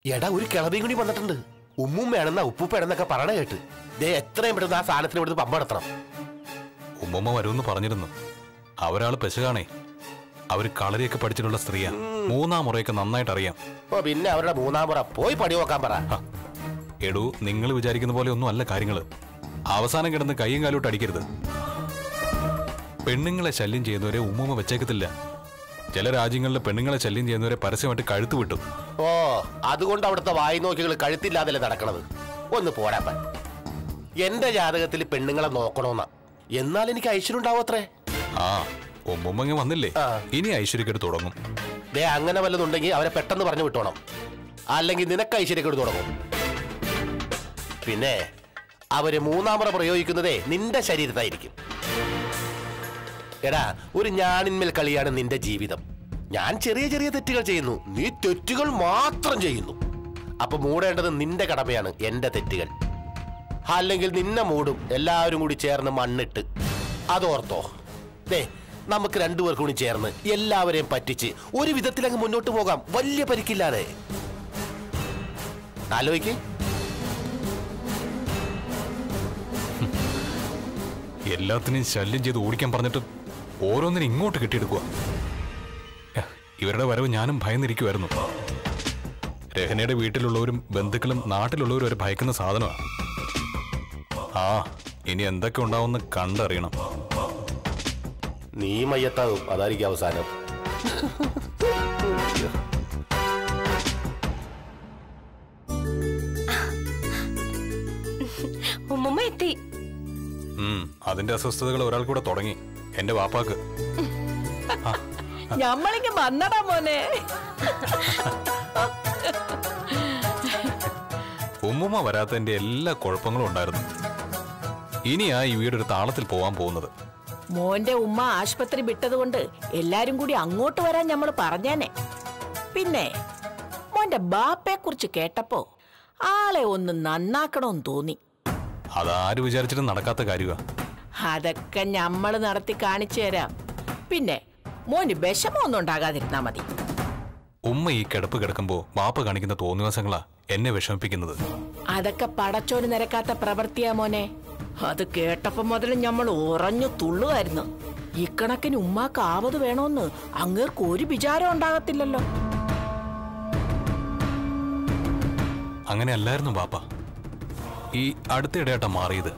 എടാ ഒരു കിളവിയും കൂടി വന്നിട്ടുണ്ട് ഉമ്മും വേണമെന്ന ഉപ്പുപ്പേണെന്നൊക്കെ പറയണ കേട്ട് ദേ എത്രയും പെട്ടെന്ന് ആ സാധനത്തിന് ഇവിടുന്ന് പമ്പ നടത്തണം ഉമ്മമ്മ വരുമെന്ന് പറഞ്ഞിരുന്നു അവരാള് പെശകാണേ അവര് കളരിയൊക്കെ പഠിച്ചിട്ടുള്ള സ്ത്രീയാ മൂന്നാം മുറയൊക്കെ നന്നായിട്ട് അറിയാം ഓ പിന്നെ അവരുടെ മൂന്നാം മുറ പോയി പണി നോക്കാൻ പറ ഹ, എടൂ നിങ്ങൾ വിചാരിക്കുന്ന പോലെ ഒന്നും അല്ല കാര്യങ്ങള് അവസാനം കിടന്ന് കൈയും കാലോട്ട് അടിക്കരുത് പെണ്ണുങ്ങളെ ശല്യം ചെയ്യുന്നവരെ ഉമ്മുമ്മ വെച്ചേക്കത്തില്ല ചില രാജ്യങ്ങളിലെ പെണ്ണുങ്ങളെ ശല്യം ചെയ്യുന്നവരെ പരസ്യമായിട്ട് കഴുത്തു വിട്ടു ഓ അതുകൊണ്ട് അവിടുത്തെ വായി നോക്കികൾ കഴുത്തില്ലാതല്ലേ നടക്കണത് ഒന്ന് പോരാപ്പൻ എന്റെ ജാതകത്തിൽ പെണ്ണുങ്ങളെ നോക്കണോന്നാ എന്നാൽ എനിക്ക് ഐശ്വര്യം ഉണ്ടാവും അത്രേ ആ ഉമ്മുമ്മങ്ങ് വന്നില്ലേ ആ. ഇനി ഐശ്വര്യക്കെട്ട് തുടങ്ങും ദേ അങ്ങനെ വല്ലതുണ്ടെങ്കിൽ അവരെ പെട്ടെന്ന് പറഞ്ഞു വിട്ടോണം അല്ലെങ്കിൽ നിനക്ക് ഐശ്വര്യക്കേട് തുടങ്ങും പിന്നെ അവര് മൂന്നാമറ പ്രയോഗിക്കുന്നതേ നിന്റെ ശരീരത്തായിരിക്കും എടാ ഒരു ഞാനിന്മേൽ കളിയാണ് നിന്റെ ജീവിതം ഞാൻ ചെറിയ ചെറിയ തെറ്റുകൾ ചെയ്യുന്നു നീ തെറ്റുകൾ മാത്രം ചെയ്യുന്നു അപ്പൊ മൂടേണ്ടത് നിന്റെ കടമയാണ് എന്റെ തെറ്റുകൾ അല്ലെങ്കിൽ നിന്നെ മൂടും എല്ലാവരും കൂടി ചേർന്ന് മണ്ണിട്ട് അതോർത്തോ ദേ നമുക്ക് രണ്ടുപേർക്കും കൂടി ചേർന്ന് എല്ലാവരെയും പറ്റിച്ച് ഒരു വിധത്തിൽ അങ്ങ് മുന്നോട്ട് പോകാം വലിയ പരിക്കില്ലാതെ ആലോചിക്ക് എല്ലാത്തിനെയും ശല്യം ചെയ്ത് ഓടിക്കാൻ പറഞ്ഞിട്ട് ഓരോന്നിനും ഇങ്ങോട്ട് കെട്ടിയെടുക്കുക ഇവരുടെ വരവ് ഞാനും ഭയന്നിരിക്കുമായിരുന്നു രഹനയുടെ വീട്ടിലുള്ളവരും ബന്ധുക്കളും നാട്ടിലുള്ളവരും വരെ ഭയക്കുന്ന സാധനമാണ് ആ ഇനി എന്തൊക്കെ ഉണ്ടാവുമെന്ന് കണ്ടറിയണം നീ മയ്യത്താകും അതായിരിക്കും അവസാനം ഉമ്മുമ്മ എത്തി ഉം, അതിന്റെ അസ്വസ്ഥതകൾ ഒരാൾ കൂടെ തുടങ്ങി എന്റെ വാപ്പാക്ക് ഞമ്മളിങ്ങ് വന്നടാ മോനെ ഉമ്മുമ്മ വരാത്തതിന്റെ എല്ലാ കുഴപ്പങ്ങളും ഉണ്ടായിരുന്നു ഇനിയാ ഈ വീടൊരു താളത്തിൽ പോവാൻ പോകുന്നത് മോന്റെ ഉമ്മ ആശുപത്രി വിട്ടതുകൊണ്ട് എല്ലാരും കൂടി അങ്ങോട്ട് വരാൻ നമ്മൾ പറഞ്ഞേനെ പിന്നെ മോന്റെ ബാപ്പയെ കുറിച്ച് കേട്ടപ്പോ ആളെ ഒന്ന് നന്നാക്കണമെന്ന് തോന്നി അതാര് വിചാരിച്ചിട്ട് നടക്കാത്ത കാര്യമാ അതൊക്കെ ഞമ്മള് നടത്തി കാണിച്ചു തരാം പിന്നെ മോന് വിഷമമൊന്നും ഉണ്ടാകാതിരുന്നാ മതി ഉമ്മ ഈ കിടപ്പ് കിടക്കുമ്പോ വാപ്പ കാണിക്കുന്ന തോന്നിവാസങ്ങളാ എന്നെ വിഷമിപ്പിക്കുന്നത് അതൊക്കെ പടച്ചോന് നിരക്കാത്ത പ്രവൃത്തിയാ മോനെ അത് കേട്ടപ്പോ മുതൽ ഞമ്മൾ ഉറഞ്ഞു തുള്ളുമായിരുന്നു ഇക്കണക്കിന് ഉമ്മാക്ക് ആവത് വേണോന്ന് അങ്ങേർക്ക് ഒരു വിചാരം ഉണ്ടാകത്തില്ലല്ലോ അങ്ങനെ അല്ലായിരുന്നു വാപ്പ ഈ അടുത്തിടെയാട്ടാ മാറിയത്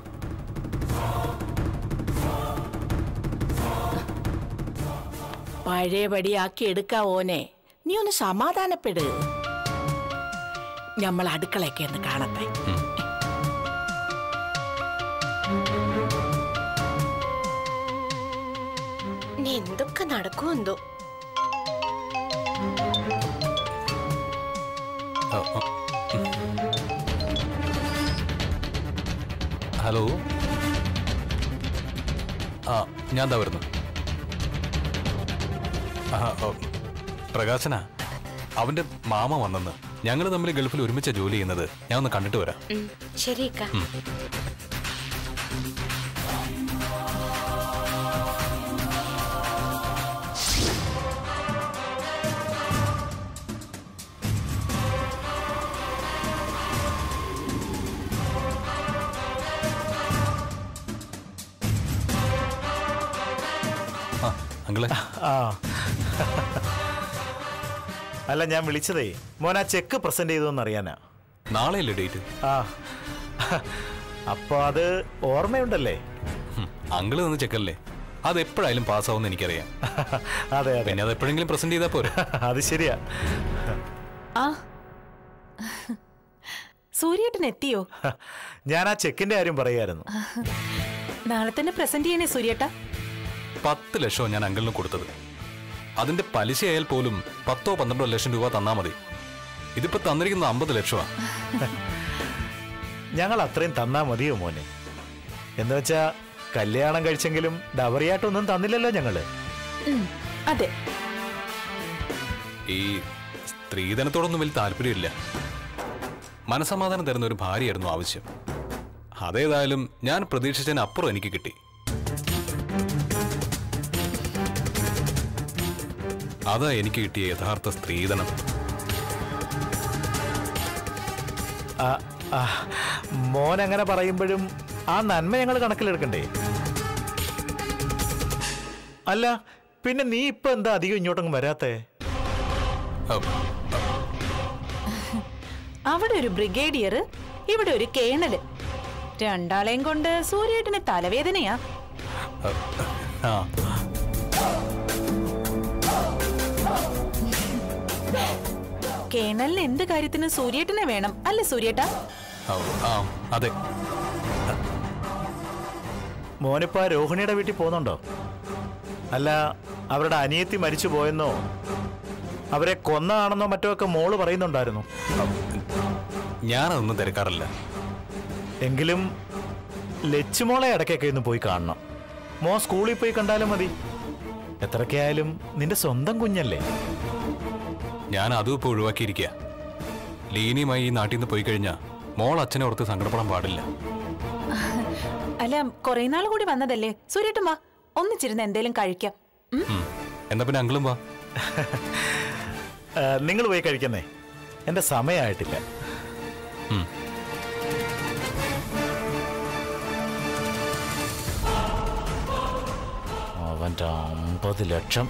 പഴയപടിയാക്കി എടുക്കാവോനെ നീ ഒന്ന് സമാധാനപ്പെട് ഞമ്മൾ അടുക്കളയൊക്കെ ഒന്ന് കാണട്ടെ ഇനി എന്തൊക്കെ നടക്കുമെന്തോ ആ, ആ, ഉം. ഹലോ ആ ഞാൻ എന്താ വരുന്നു ആ, ഓ, പ്രകാശനാ അവന്റെ മാമ വന്നെന്ന് ഞങ്ങൾ തമ്മിൽ ഗൾഫിൽ ഒരുമിച്ച ജോലി ചെയ്യുന്നത് ഞാൻ ഒന്ന് കണ്ടിട്ട് വരാം ഉം, ശരി ഇക്ക ആ അങ്കിളെ ആ അല്ല ഞാൻ വിളിച്ചതേ മോൻ ആ ചെക്ക് പ്രസന്റ് ചെയ്തോന്ന് അറിയാനാ നാളെയല്ലേ ഡേറ്റ് ആ അപ്പൊ അത് ഓർമ്മയുണ്ടല്ലേ അങ്കിള് നിന്ന് ചെക്കല്ലേ അത് എപ്പോഴായാലും പാസ്സാവുമെന്ന് എനിക്കറിയാം അതെ അതെ പിന്നെ അത് എപ്പോഴെങ്കിലും പ്രസന്റ് ചെയ്താൽ പോരെ അത് ശരിയാ ആ സൂര്യേട്ടൻ എത്തിയോ ഞാൻ ആ ചെക്കിന്റെ കാര്യം പറയായിരുന്നു നാളെ തന്നെ പ്രസന്റ് ചെയ്യണേ സൂര്യേട്ട പത്ത് ലക്ഷമോ ഞാൻ അങ്കിളിന് കൊടുത്തത് അതിന്റെ പലിശയായാൽ പോലും പത്തോ പന്ത്രണ്ടോ ലക്ഷം രൂപ തന്നാ മതി ഇതിപ്പോ തന്നിരിക്കുന്നത് അമ്പത് ലക്ഷമാ ഞങ്ങൾ അത്രയും തന്നാ മതിയോ മോനെ എന്ന് വെച്ചാ കല്യാണം കഴിച്ചെങ്കിലും ഡവറിയായിട്ടൊന്നും തന്നില്ലല്ലോ ഞങ്ങള് അതെ ഈ സ്ത്രീധനത്തോടൊന്നും വലിയ താല്പര്യമില്ല മനസമാധാനം തരുന്ന ഒരു ഭാര്യയായിരുന്നു ആവശ്യം അതേതായാലും ഞാൻ പ്രതീക്ഷിച്ചതിന് അപ്പുറം എനിക്ക് കിട്ടി അതാ എനിക്ക് കിട്ടിയ യഥാർത്ഥ സ്ത്രീധനം ആ, ആ, മോൻ അങ്ങനെ പറയുമ്പോഴും ആ നന്മ ഞങ്ങൾ കണക്കിലെടുക്കണ്ടേ അല്ല പിന്നെ നീ ഇപ്പൊ എന്താ അധികം ഇങ്ങോട്ടങ്ങ് വരാത്തേ അഹ്, അവിടെ ഒരു ബ്രിഗേഡിയർ ഇവിടെ ഒരു കേണല് രണ്ടാളെയും കൊണ്ട് സൂര്യേട്ടന് തലവേദനയാ ആ കേണലിന് എന്ത് കാര്യത്തിന് സൂര്യേട്ടനെ വേണം അല്ലേ സൂര്യേട്ടാ ആ, ആ അതെ മോനിപ്പോ ആ രോഹിണിയുടെ വീട്ടിൽ പോകുന്നുണ്ടോ അല്ല അവരുടെ അനിയത്തി മരിച്ചു പോയെന്നോ അവരെ കൊന്നതാണെന്നോ മറ്റോ ഒക്കെ മോള് പറയുന്നുണ്ടായിരുന്നു ഞാനതൊന്നും തിരക്കാറില്ല എങ്കിലും ലച്ചുമോളെ ഇടയ്ക്കൊക്കെ ഒന്ന് പോയി കാണണം മോ സ്കൂളിൽ പോയി കണ്ടാലും മതി എത്രയൊക്കെയായാലും നിന്റെ സ്വന്തം കുഞ്ഞല്ലേ ഞാൻ അതും ഇപ്പോൾ ഒഴിവാക്കിയിരിക്കുക ലീനിയുമായി ഈ നാട്ടിൽ നിന്ന് പോയി കഴിഞ്ഞാൽ മോൾ അച്ഛനെ ഓർത്ത് സങ്കടപ്പെടാൻ പാടില്ല അല്ല കൊറേ നാൾ കൂടി വന്നതല്ലേ സൂര്യേട്ടൻ വാ ഒന്നിച്ചിരുന്ന് എന്തേലും കഴിക്കാം ഉം? ഉം. എന്നാ പിന്നെ അങ്കിളും വാ നിങ്ങൾ പോയി കഴിക്കുന്നേ എന്റെ സമയമായിട്ടില്ല ഉം. അവന്റെ അമ്പത് ലക്ഷം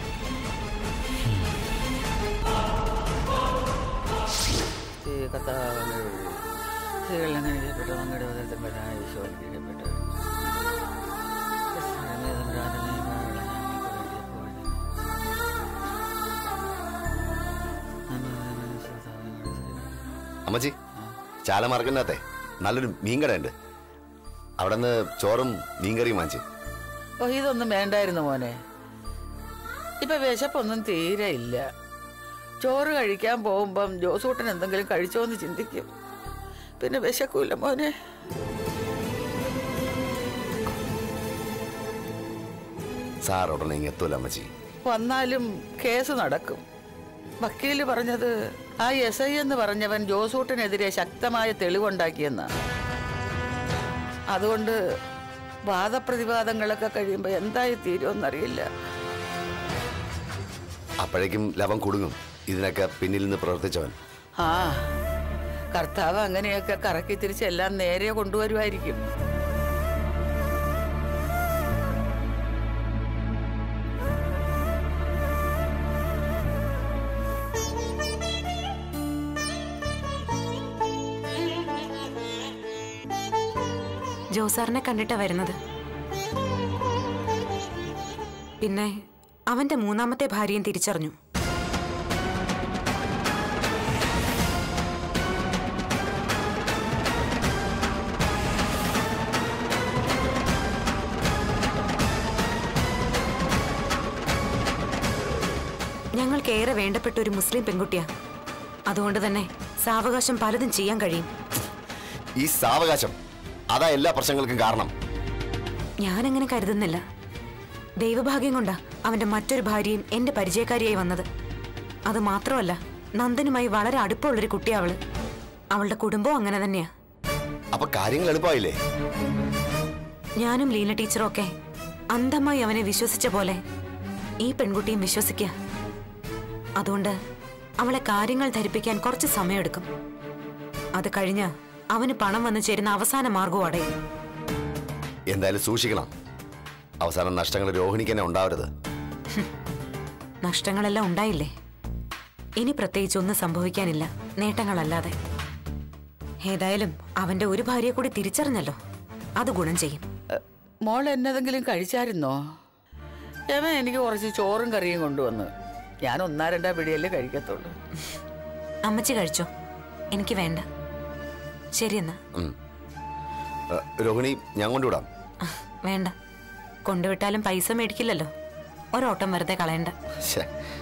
അമ്മച്ചി ചാലമാർക്കിനകത്തെ നല്ലൊരു മീൻകടയുണ്ട് അവിടെ നിന്ന് ചോറും മീൻകറിയും വാങ്ങിച്ചു ഓ ഇതൊന്നും വേണ്ടായിരുന്നു മോനെ ഇപ്പൊ വിശപ്പൊന്നും തീരെ ഇല്ല ചോറ് കഴിക്കാൻ പോകുമ്പം ജോസൂട്ടൻ എന്തെങ്കിലും കഴിച്ചോന്ന് ചിന്തിക്കും പിന്നെ വിശക്കൂല മോനെ സാർ ഉടനെ ഇങ്ങ് എത്തൂല അമ്മച്ചി വന്നാലും കേസ് നടക്കും വക്കീല് പറഞ്ഞത് ആ എസ് ഐ എന്ന് പറഞ്ഞവൻ ജോസൂട്ടനെതിരെ ശക്തമായ തെളിവുണ്ടാക്കിയെന്നാ അതുകൊണ്ട് വാദപ്രതിവാദങ്ങളൊക്കെ കഴിയുമ്പോൾ എന്തായി തീരുമെന്നറിയില്ല അപ്പോഴേക്കും ലവൻ കുടുങ്ങും ഇതിനൊക്കെ പിന്നിൽ നിന്ന് പ്രവർത്തിച്ചവൻ ആ കർത്താവ് അങ്ങനെയൊക്കെ കറക്കി തിരിച്ച് എല്ലാം നേരെ കൊണ്ടുവരുമായിരിക്കും ജോസാറിനെ കണ്ടിട്ടാ വരുന്നത് പിന്നെ അവന്റെ മൂന്നാമത്തെ ഭാര്യയും തിരിച്ചറിഞ്ഞു ഞങ്ങൾക്കേറെ വേണ്ടപ്പെട്ട ഒരു മുസ്ലിം പെൺകുട്ടിയാ അതുകൊണ്ട് തന്നെ സാവകാശം പലതും ചെയ്യാൻ കഴിയും ഈ സാവകാശം അതാ എല്ലാ പ്രശ്നങ്ങൾക്കും കാരണം ഞാനങ്ങനെ കരുതുന്നില്ല ദൈവഭാഗ്യം കൊണ്ടാ അവന്റെ മറ്റൊരു ഭാര്യയും എന്റെ പരിചയക്കാരിയായി വന്നത് അത് മാത്രമല്ല നന്ദനുമായി വളരെ അടുപ്പമുള്ളൊരു കുട്ടിയാ അവള് അവളുടെ കുടുംബവും അങ്ങനെ തന്നെയാ അപ്പൊ കാര്യങ്ങൾ എളുപ്പമായില്ലേ ഞാനും ലീന ടീച്ചറും ഒക്കെ അന്ധമായി അവനെ വിശ്വസിച്ച പോലെ ഈ പെൺകുട്ടിയും വിശ്വസിക്കുക അതുകൊണ്ട് അവളെ കാര്യങ്ങൾ ധരിപ്പിക്കാൻ കുറച്ച് സമയമെടുക്കും അത് കഴിഞ്ഞ് അവന് പണം വന്നു ചേരുന്ന അവസാന മാർഗവും അടയും എന്തായാലും സൂക്ഷിക്കണം അവസാനം നഷ്ടങ്ങൾ രോഹിണിക്ക് തന്നെ ഉണ്ടാവരുത് നഷ്ടങ്ങളെല്ലാം ഉണ്ടായില്ലേ ഇനി പ്രത്യേകിച്ച് ഒന്നും സംഭവിക്കാനില്ല നേട്ടങ്ങളല്ലാതെ ഏതായാലും അവന്റെ ഒരു ഭാര്യയെ കൂടി തിരിച്ചറിഞ്ഞല്ലോ അത് ഗുണം ചെയ്യും എ, മോൾ എന്നതെങ്കിലും കഴിച്ചായിരുന്നോ യമൻ എനിക്ക് കുറച്ച് ചോറും കറിയും കൊണ്ടുവന്ന് ഞാൻ ഒന്നാ രണ്ടാ പിടിയല്ലേ കഴിക്കത്തുള്ളൂ അമ്മച്ചി കഴിച്ചോ എനിക്ക് വേണ്ട ശരിയെന്നാ ഉം. ഏ, രോഹിണി ഞാൻ കൊണ്ടുവിടാം അഹ്, വേണ്ട കൊണ്ടുവിട്ടാലും പൈസ മേടിക്കില്ലല്ലോ ഒരോട്ടം വെറുതെ കളയണ്ട ശ്ശേ.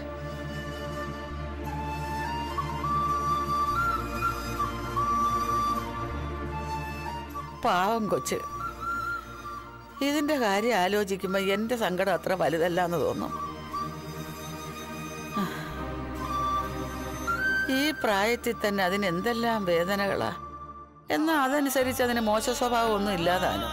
പാവം കൊച്ച് ഇതിന്റെ കാര്യം ആലോചിക്കുമ്പോൾ എന്റെ സങ്കടം അത്ര വലുതല്ല എന്ന് തോന്നും ഈ പ്രായത്തിൽ തന്നെ അതിന് എന്തെല്ലാം വേദനകളാ എന്നാ അതനുസരിച്ച് അതിന് മോശ സ്വഭാവം ഒന്നും ഇല്ലാതാനും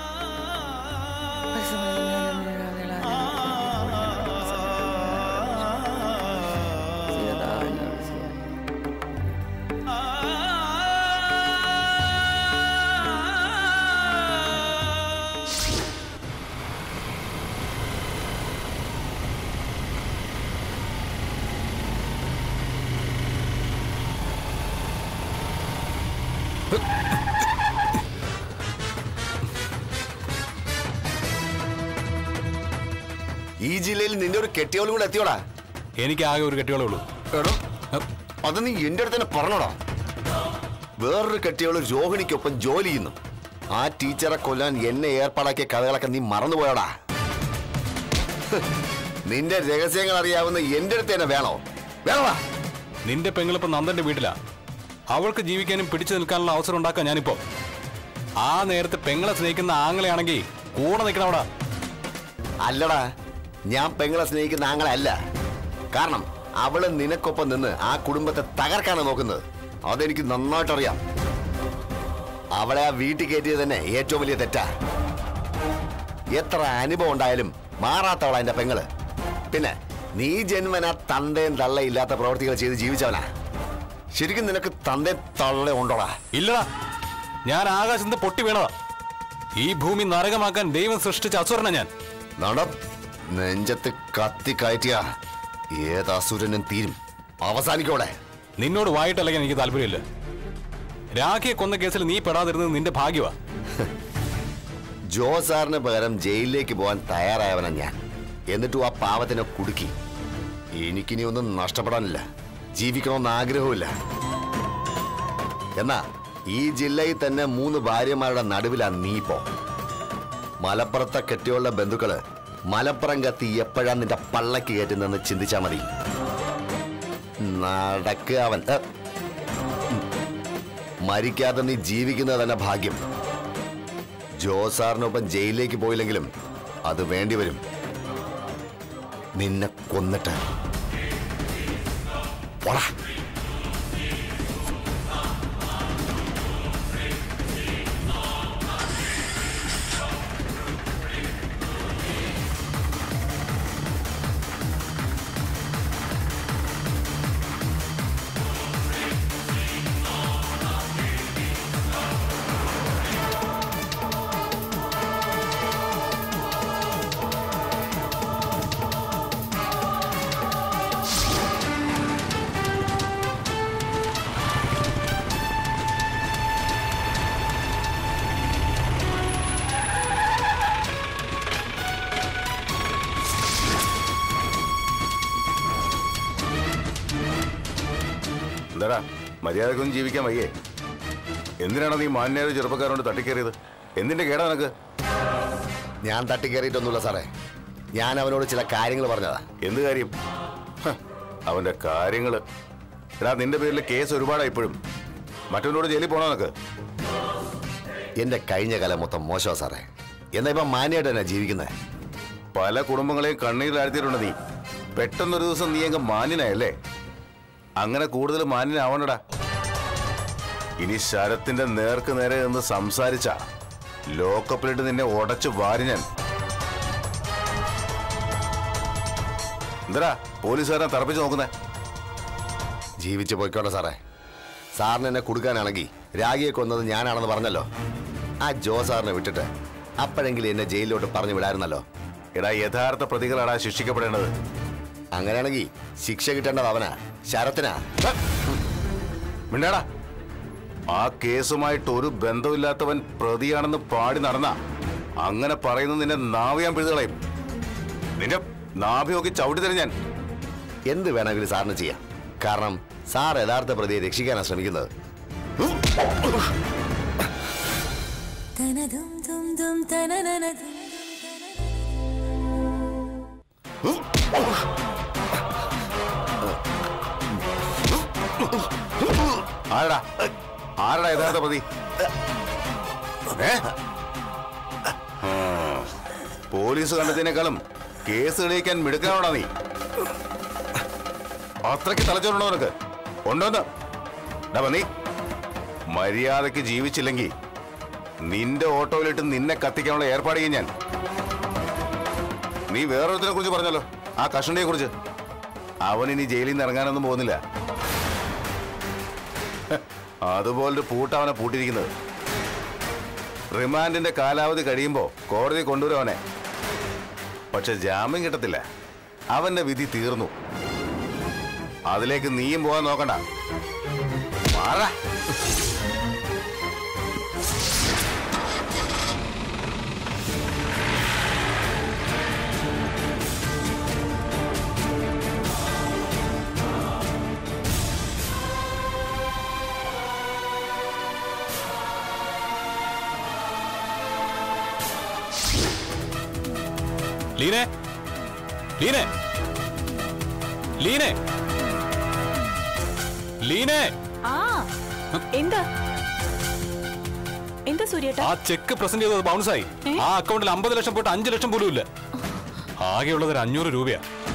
ഈ ജില്ലയിൽ നിന്റെ ഒരു കെട്ടിയോളും കൂടെ എത്തിയോടാ എനിക്ക് ആകെ ഒരു കെട്ടിയോളേ ഉള്ളൂ എടോ അത് നീ എന്റെ അടുത്ത് തന്നെ പറഞ്ഞോടാ വേറൊരു കെട്ടിയോള് രോഹിണിക്കൊപ്പം ജോലി ചെയ്യുന്നു ആ ടീച്ചറെ കൊല്ലാൻ എന്നെ ഏർപ്പാടാക്കിയ കഥകളൊക്കെ നീ മറന്നുപോയോടാ ഹ്, നിന്റെ രഹസ്യങ്ങൾ അറിയാവുന്ന എന്റെ അടുത്ത് തന്നെ വേണോ വേണോടാ നിന്റെ പെങ്ങളിപ്പോ നന്ദന്റെ വീട്ടിലാ അവൾക്ക് ജീവിക്കാനും പിടിച്ചു നിൽക്കാനുള്ള അവസരം ഉണ്ടാക്കാൻ ഞാനിപ്പോ ആ നേരത്തെ പെങ്ങളെ സ്നേഹിക്കുന്ന ആങ്ങളെയാണെങ്കിൽ കൂടെ നിൽക്കണവിടാ അല്ലടാ ഞാൻ പെങ്ങളെ സ്നേഹിക്കുന്ന ആങ്ങളെ അല്ല കാരണം അവള് നിനക്കൊപ്പം നിന്ന് ആ കുടുംബത്തെ തകർക്കാണ് നോക്കുന്നത് അതെനിക്ക് നന്നായിട്ടറിയാം അവളെ ആ വീട്ടിൽ കയറ്റിയത് തന്നെ ഏറ്റവും വലിയ തെറ്റാ എത്ര അനുഭവം ഉണ്ടായാലും മാറാത്തവളാ എന്റെ പെങ്ങള് പിന്നെ നീ ജന്മന തന്തയും തള്ളയില്ലാത്ത പ്രവർത്തികൾ ചെയ്ത് ജീവിച്ചവനാ ശരിക്കും നിനക്ക് തന്തേ തള്ള ഉണ്ടോടാ ഇല്ലടാ ഞാൻ ആകാശത്ത് പൊട്ടി വീണതാ ഈ ഭൂമി നരകമാക്കാൻ ദൈവം സൃഷ്ടിച്ച അസുരന ഞാൻ നടം നെഞ്ചത്ത് കത്തി കയറ്റിയ ഏത് അസുരനും തീരും അവസാനിക്കോടെ നിന്നോട് വായിട്ടല്ലെങ്കിൽ എനിക്ക് താല്പര്യമില്ല രാഖിയെ കൊന്ന കേസിൽ നീ പെടാതിരുന്നത് നിന്റെ ഭാഗ്യമാ ജോ സാറിന് പകരം ജയിലിലേക്ക് പോകാൻ തയ്യാറായവനാ ഞാൻ എന്നിട്ടും ആ പാവത്തിനെ കുടുക്കി എനിക്കിനി ഒന്നും നഷ്ടപ്പെടാനില്ല ജീവിക്കണമെന്ന് ആഗ്രഹമില്ല എന്നാ ഈ ജില്ലയിൽ തന്നെ മൂന്ന് ഭാര്യമാരുടെ നടുവിലാ നീ ഇപ്പോ മലപ്പുറത്തെ കെട്ടിയുള്ള ബന്ധുക്കള് മലപ്പുറം കത്തി എപ്പോഴാ നിന്റെ പള്ളക്ക് കയറ്റുന്നെന്ന് ചിന്തിച്ചാ മതി നടക്കുക അവൻ ഏ. മരിക്കാതെ നീ ജീവിക്കുന്നത് തന്നെ ഭാഗ്യം ജോ സാറിനൊപ്പം ജയിലിലേക്ക് പോയില്ലെങ്കിലും അത് വേണ്ടി വരും നിന്നെ കൊന്നിട്ട് പോടാ. എന്താടാ മര്യാദക്കൊന്നും ജീവിക്കാൻ വയ്യേ എന്തിനാണ് നീ മാന്യത ചെറുപ്പക്കാരോട് തട്ടിക്കേറിയത് എന്തിന്റെ കേടാ നിനക്ക് ഞാൻ തട്ടിക്കേറിയിട്ടൊന്നുമില്ല സാറേ ഞാൻ അവനോട് ചില കാര്യങ്ങൾ പറഞ്ഞതാ എന്ത് കാര്യം ഹ, അവന്റെ കാര്യങ്ങള് എടാ നിന്റെ പേരിൽ കേസ് ഒരുപാടാ ഇപ്പോഴും മറ്റവനോട് ജയിലിൽ പോണോ നിനക്ക് എന്റെ കഴിഞ്ഞ കാലം മൊത്തം മോശമാ സാറേ എന്നാ ഇപ്പൊ മാന്യമായിട്ട് തന്നെ ജീവിക്കുന്നത് പല കുടുംബങ്ങളെയും കണ്ണീരിലാഴ്ത്തിയിട്ടുണ്ട് നീ പെട്ടെന്നൊരു ദിവസം നീ അങ്ങ് മാന്യനായല്ലേ അങ്ങനെ കൂടുതൽ മാന്യനാവണടാ ഇനി ശരത്തിന്റെ നേർക്ക് നേരെ നിന്ന് സംസാരിച്ച ലോക്കപ്പിലിട്ട് നിന്നെ ഉടച്ചു വാരി ഞാൻ എന്തരാ പോലീസുകാരനെ തറപ്പിച്ച് നോക്കുന്നേ ജീവിച്ചു പോയിക്കോട്ടെ സാറേ സാറിന് എന്നെ കൊടുക്കാനാണെങ്കിൽ രാഗിയെ കൊന്നത് ഞാനാണെന്ന് പറഞ്ഞല്ലോ ആ ജോ സാറിനെ വിട്ടിട്ട് അപ്പോഴെങ്കിലും എന്നെ ജയിലിലോട്ട് പറഞ്ഞു വിടായിരുന്നല്ലോ എടാ യഥാർത്ഥ പ്രതികളാടാ ശിക്ഷിക്കപ്പെടേണ്ടത് അങ്ങനെയാണെങ്കിൽ ശിക്ഷ കിട്ടേണ്ടത് അവനാ ശരത്തിനാ മിണ്ടാടാ ആ കേസുമായിട്ട് ഒരു ബന്ധമില്ലാത്തവൻ പ്രതിയാണെന്ന് പാടി നടന്ന അങ്ങനെ പറയുന്നത് നിന്നെ നാവിയാൻ പിഴുതുകളയും നിന്റെ നാഭിയൊക്കെ ചവിട്ടി തരും ഞാൻ എന്ത് വേണമെങ്കിലും സാറിന് ചെയ്യാം കാരണം സാർ യഥാർത്ഥ പ്രതിയെ രക്ഷിക്കാനാണ് ശ്രമിക്കുന്നത് ആരടാ ആരടാ യഥാർത്ഥ പ്രതി ഏ? ആ, പോലീസ് കണ്ടതിനേക്കാളും കേസ് തെളിയിക്കാൻ മിടുക്കാവണോ നീ അത്രയ്ക്ക് തലച്ചോറുണ്ടോ നിനക്ക് ഉണ്ടോന്ന് ഡാ നീ മര്യാദയ്ക്ക് ജീവിച്ചില്ലെങ്കിൽ നിന്റെ ഓട്ടോയിലിട്ട് നിന്നെ കത്തിക്കാനുള്ള ഏർപ്പാട് ചെയ്യും ഞാൻ നീ വേറൊരുത്തിനെ കുറിച്ച് പറഞ്ഞല്ലോ ആ കഷണ്ടിയെ കുറിച്ച് അവൻ ഇനി ജയിലിൽ നിന്ന് ഇറങ്ങാനൊന്നും പോകുന്നില്ല അതുപോലൊരു പൂട്ട അവനെ പൂട്ടിയിരിക്കുന്നത് റിമാൻഡിന്റെ കാലാവധി കഴിയുമ്പോ കോടതി കൊണ്ടുവരും അവനെ പക്ഷെ ജാമ്യം കിട്ടത്തില്ല അവന്റെ വിധി തീർന്നു അതിലേക്ക് നീയും പോകാൻ നോക്കണ്ട മാറാ ലീനെ ലീനെ ലീനെ ലീനെ ആ എന്താ എന്താ സൂര്യേട്ടാ ആ ചെക്ക് പ്രസന്റ് ചെയ്തത് ബൗൺസ് ആയി ഏ? ആ അക്കൗണ്ടിൽ അമ്പത് ലക്ഷം പോയിട്ട് അഞ്ച് ലക്ഷം പോലും ഇല്ല ആകെയുള്ളത് ഒരു അഞ്ഞൂറ് രൂപയാ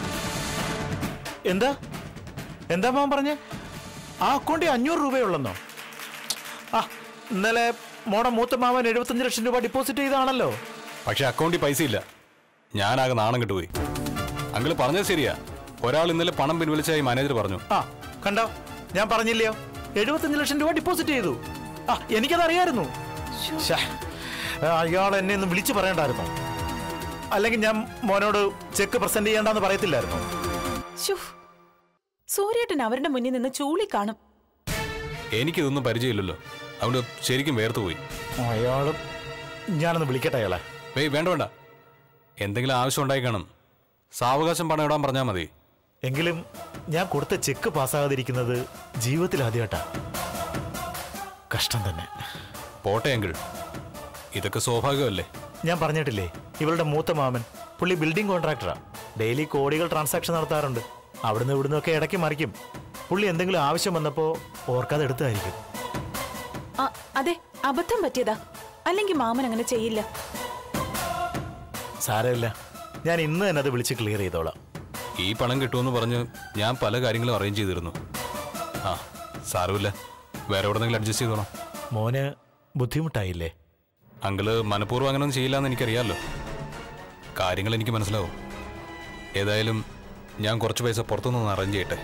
എന്താ എന്താ മാൻ പറഞ്ഞേ ആ അക്കൗണ്ടിൽ അഞ്ഞൂറ് രൂപയുള്ളെന്നോ ആ ഇന്നലെ മോടെ മൂത്ത മാവൻ എഴുപത്തഞ്ച് ലക്ഷം രൂപ ഡിപ്പോസിറ്റ് ചെയ്താണല്ലോ പക്ഷെ അക്കൗണ്ടിൽ പൈസ ഇല്ല ഞാനാകെ നാണം കിട്ടുപോയി അങ്കിള് പറഞ്ഞത് ശരിയാ ഒരാൾ ഇന്നലെ പണം പിൻവലിച്ചായി മാനേജർ പറഞ്ഞു ആ കണ്ടോ ഞാൻ പറഞ്ഞില്ലയോ എഴുപത്തഞ്ച് ലക്ഷം രൂപ ഡിപ്പോസിറ്റ് ചെയ്തു ആ എനിക്കത് അറിയായിരുന്നു ശ്ശേ, അയാൾ എന്നെ ഒന്ന് വിളിച്ചു പറയണ്ടായിരുന്നു അല്ലെങ്കിൽ ഞാൻ മോനോട് ചെക്ക് പ്രസന്റ് ചെയ്യണ്ടെന്ന് പറയത്തില്ലായിരുന്നു ശ്ശോ. സൂര്യേട്ടൻ അവരുടെ മുന്നിൽ നിന്ന് ചൂളി കാണും എനിക്കിതൊന്നും പരിചയമില്ലല്ലോ അതുകൊണ്ട് ശരിക്കും വേർത്തു പോയി അയാള് ഞാനൊന്ന് വിളിക്കട്ടെ അയാളെ ഏയ് വേണ്ട വേണ്ട എന്തെങ്കിലും ആവശ്യം ഉണ്ടായി കാണും സാവകാശം പണം ഇടാൻ പറഞ്ഞാൽ മതി എങ്കിലും ഞാൻ കൊടുത്ത ചെക്ക് പാസ്സാകാതിരിക്കുന്നത് ജീവിതത്തിൽ ആദ്യമായിട്ടാ കഷ്ടം തന്നെ പോട്ടെ അങ്കിൾ ഇതൊക്കെ സ്വാഭാവികമല്ലേ ഞാൻ പറഞ്ഞിട്ടില്ലേ ഇവളുടെ മൂത്ത മാമൻ പുള്ളി ബിൽഡിംഗ് കോൺട്രാക്ടറാ ഡെയിലി കോടികൾ ട്രാൻസാക്ഷൻ നടത്താറുണ്ട് അവിടുന്ന് ഇവിടുന്ന് ഒക്കെ ഇടയ്ക്ക് മറിക്കും പുള്ളി എന്തെങ്കിലും ആവശ്യം വന്നപ്പോ ഓർക്കാതെ എടുത്തായിരിക്കും ആ, അതെ അബദ്ധം പറ്റിയതാ അല്ലെങ്കിൽ മാമൻ അങ്ങനെ ചെയ്യില്ല സാരമില്ല ഞാൻ ഇന്ന് തന്നെ അത് വിളിച്ച് ക്ലിയർ ചെയ്തോളാം ഈ പണം കിട്ടുമെന്ന് പറഞ്ഞ് ഞാൻ പല കാര്യങ്ങളും അറേഞ്ച് ചെയ്തിരുന്നു ആ സാരമില്ല വേറെ എവിടെന്നെങ്കിലും അഡ്ജസ്റ്റ് ചെയ്തോളാം മോന് ബുദ്ധിമുട്ടായില്ലേ അങ്കിള് മനഃപൂർവ്വം അങ്ങനെയൊന്നും ചെയ്യില്ല എന്ന് എനിക്കറിയാമല്ലോ കാര്യങ്ങൾ എനിക്ക് മനസ്സിലാവും ഏതായാലും ഞാൻ കുറച്ച് പൈസ പുറത്തുനിന്ന് അറേഞ്ച് ചെയ്യട്ടെ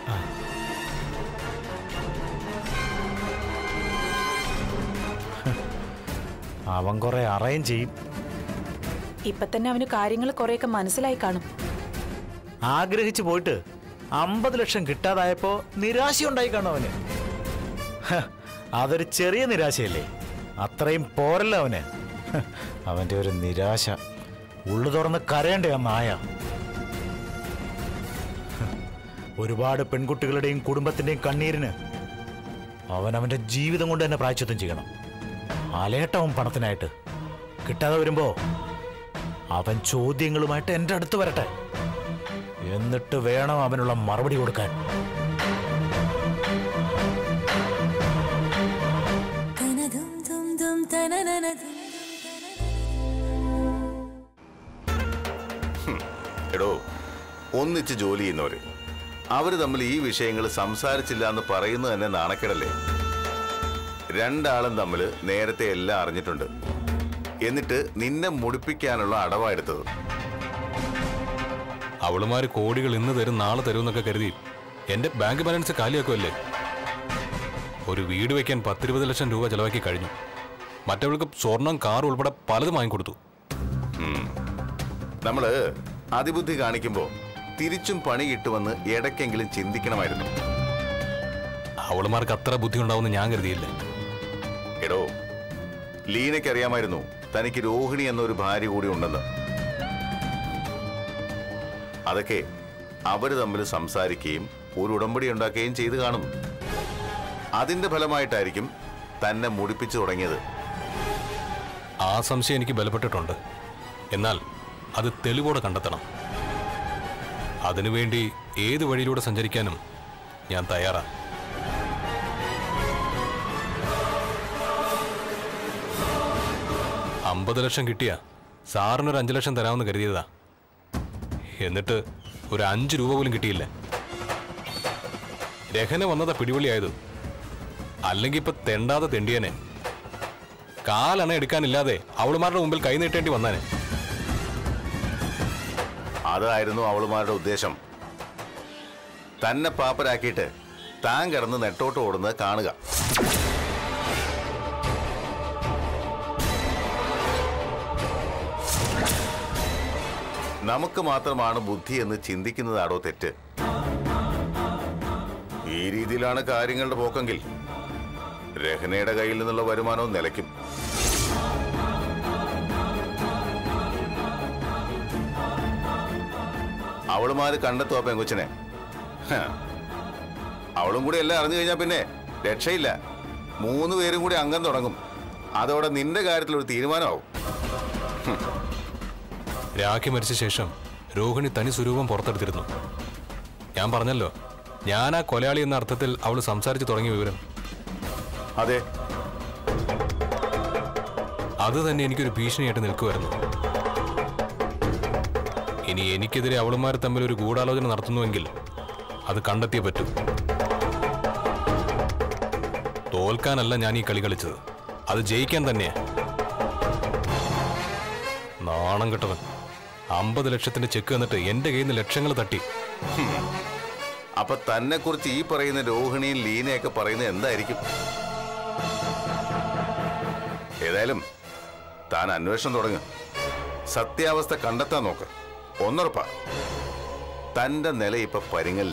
അവൻ കുറെ അറേഞ്ച് ചെയ്യും ഇപ്പൊ തന്നെ അവന് കാര്യങ്ങൾ കുറെയൊക്കെ മനസ്സിലായി കാണും ആഗ്രഹിച്ചു പോയിട്ട് അമ്പത് ലക്ഷം കിട്ടാതായപ്പോ നിരാശയുണ്ടായി കാണും അവന് ഹ, അതൊരു ചെറിയ നിരാശയല്ലേ അത്രയും പോരല്ലോ അവന് ഹ, അവന്റെ ഒരു നിരാശ ഉള്ളു തുറന്ന് കരയണ്ടേ ആ നായ ഹ, ഒരുപാട് പെൺകുട്ടികളുടെയും കുടുംബത്തിന്റെയും കണ്ണീരിന് അവൻ അവന്റെ ജീവിതം കൊണ്ട് തന്നെ പ്രായച്ചിത്തം ചെയ്യണം അലേട്ടവും പണത്തിനായിട്ട് കിട്ടാതെ വരുമ്പോ അവൻ ചോദ്യങ്ങളുമായിട്ട് എൻ്റെ അടുത്ത് വരട്ടെ എന്നിട്ട് വേണം അവനുള്ള മറുപടി കൊടുക്കാൻ എടോ ഒന്നിച്ച് ജോലി ചെയ്യുന്നവര് അവര് തമ്മിൽ ഈ വിഷയങ്ങൾ സംസാരിച്ചില്ല എന്ന് പറയുന്നത് തന്നെ നാണക്കേടല്ലേ രണ്ടാളും തമ്മിൽ നേരത്തെ എല്ലാം അറിഞ്ഞിട്ടുണ്ട് എന്നിട്ട് നിന്നെ മുടിപ്പിക്കാനുള്ള അടവാ എടുത്തത് അവളുമാര് കോടികൾ ഇന്ന് തരും നാളെ തരും എന്നൊക്കെ കരുതി എന്റെ ബാങ്ക് ബാലൻസ് കാലിയാക്കുമല്ലേ ഒരു വീട് വെക്കാൻ പത്തിരുപത് ലക്ഷം രൂപ ചെലവാക്കി കഴിഞ്ഞു മറ്റവൾക്ക് സ്വർണം കാർ ഉൾപ്പെടെ പലതും വാങ്ങിക്കൊടുത്തു നമ്മള് അതിബുദ്ധി കാണിക്കുമ്പോ തിരിച്ചും പണി കിട്ടുമെന്ന് ഇടയ്ക്കെങ്കിലും ചിന്തിക്കണമായിരുന്നു അവളുമാർക്ക് അത്ര ബുദ്ധി ഉണ്ടാവുമെന്ന് ഞാൻ കരുതിയില്ല എടോ ലീനയ്ക്ക് അറിയാമായിരുന്നു തനിക്ക് രോഹിണി എന്നൊരു ഭാര്യ കൂടി ഉണ്ടെന്ന് അതൊക്കെ അവര് തമ്മിൽ സംസാരിക്കുകയും ഒരു ഉടമ്പടി ഉണ്ടാക്കുകയും ചെയ്തു കാണും അതിന്റെ ഫലമായിട്ടായിരിക്കും തന്നെ മുടിപ്പിച്ചു തുടങ്ങിയത് ആ സംശയം എനിക്ക് ബലപ്പെട്ടിട്ടുണ്ട് എന്നാൽ അത് തെളിവോടെ കണ്ടെത്തണം അതിനുവേണ്ടി ഏത് വഴിയിലൂടെ സഞ്ചരിക്കാനും ഞാൻ തയ്യാറാണ് അമ്പത് ലക്ഷം കിട്ടിയ സാറിനൊരു അഞ്ച് ലക്ഷം തരാമെന്ന് കരുതിയതാ എന്നിട്ട് ഒരു അഞ്ച് രൂപ പോലും കിട്ടിയില്ല രഹന വന്നതാ പിടിവള്ളിയായത് അല്ലെങ്കിൽ ഇപ്പൊ തെണ്ടാതെ തെണ്ടിയനെ കാലണ എടുക്കാനില്ലാതെ അവളുമാരുടെ മുമ്പിൽ കൈ നീട്ടേണ്ടി വന്നാനെ അതായിരുന്നു അവളുമാരുടെ ഉദ്ദേശം തന്നെ പാപ്പരാക്കിയിട്ട് താൻ കിടന്ന് നെട്ടോട്ട് ഓടുന്നത് കാണുക നമുക്ക് മാത്രമാണ് ബുദ്ധി എന്ന് ചിന്തിക്കുന്നതാണോ തെറ്റ് ഈ രീതിയിലാണ് കാര്യങ്ങളുടെ പോക്കെങ്കിൽ രഹനയുടെ കയ്യിൽ നിന്നുള്ള വരുമാനവും നിലയ്ക്കും അവളുമാര് കണ്ടെത്തും ആ പെങ്കൊച്ചിനെ ഹ. അവളും കൂടി എല്ലാം അറിഞ്ഞു കഴിഞ്ഞാൽ പിന്നെ രക്ഷയില്ല മൂന്ന് പേരും കൂടി അംഗം തുടങ്ങും അതോടെ നിന്റെ കാര്യത്തിൽ ഒരു തീരുമാനമാവും ഹും. രാഖി മരിച്ച ശേഷം രോഹിണി തനി സ്വരൂപം പുറത്തെടുത്തിരുന്നു ഞാൻ പറഞ്ഞല്ലോ ഞാൻ ആ കൊലയാളി എന്ന അർത്ഥത്തിൽ അവൾ സംസാരിച്ചു തുടങ്ങിയ വിവരം അതെ അത് തന്നെ എനിക്കൊരു ഭീഷണിയായിട്ട് നിൽക്കുമായിരുന്നു ഇനി എനിക്കെതിരെ അവളുമാർ തമ്മിൽ ഒരു ഗൂഢാലോചന നടത്തുന്നുവെങ്കിൽ അത് കണ്ടെത്തിയേ പറ്റൂ തോൽക്കാനല്ല ഞാൻ ഈ കളി കളിച്ചത് അത് ജയിക്കാൻ തന്നെയാ നാണം കെട്ടവൻ അമ്പത് ലക്ഷത്തിന്റെ ചെക്ക് എന്നിട്ട് എന്റെ കയ്യിൽ നിന്ന് ലക്ഷങ്ങൾ തട്ടി അപ്പൊ തന്നെ കുറിച്ച് ഈ പറയുന്ന രോഹിണിയും ലീനയൊക്കെ പറയുന്നത് എന്തായിരിക്കും ഏതായാലും താൻ അന്വേഷണം തുടങ്ങും സത്യാവസ്ഥ കണ്ടെത്താൻ നോക്ക് ഒന്നുറപ്പാ തന്റെ നില ഇപ്പൊ പരിങ്ങല്ല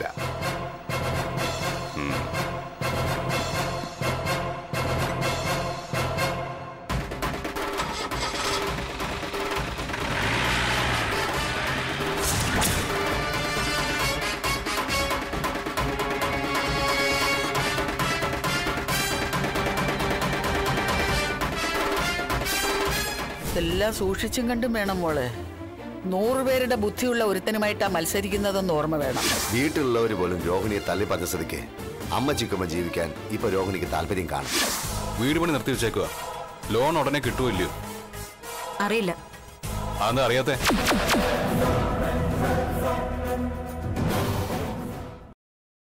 ഇതെല്ലാം സൂക്ഷിച്ചും കണ്ടും വേണം മോളെ നൂറുപേരുടെ ബുദ്ധിയുള്ള ഒരുത്തനുമായിട്ടാ മത്സരിക്കുന്നതെന്ന് ഓർമ്മ വേണം വീട്ടിലുള്ളവർ പോലും രോഹിണിയെ തള്ളിപ്പറഞ്ഞ സ്ഥിതിക്ക് അമ്മച്ചിക്കുമ്മ ജീവിക്കാൻ ഇപ്പൊ രോഹിണിക്ക് താല്പര്യം കാണും വീട് പണി നിർത്തി വെച്ചേക്കുക ലോൺ ഉടനെ കിട്ടുമല്ലയോ അറിയില്ല അതെന്താ അറിയാത്തെ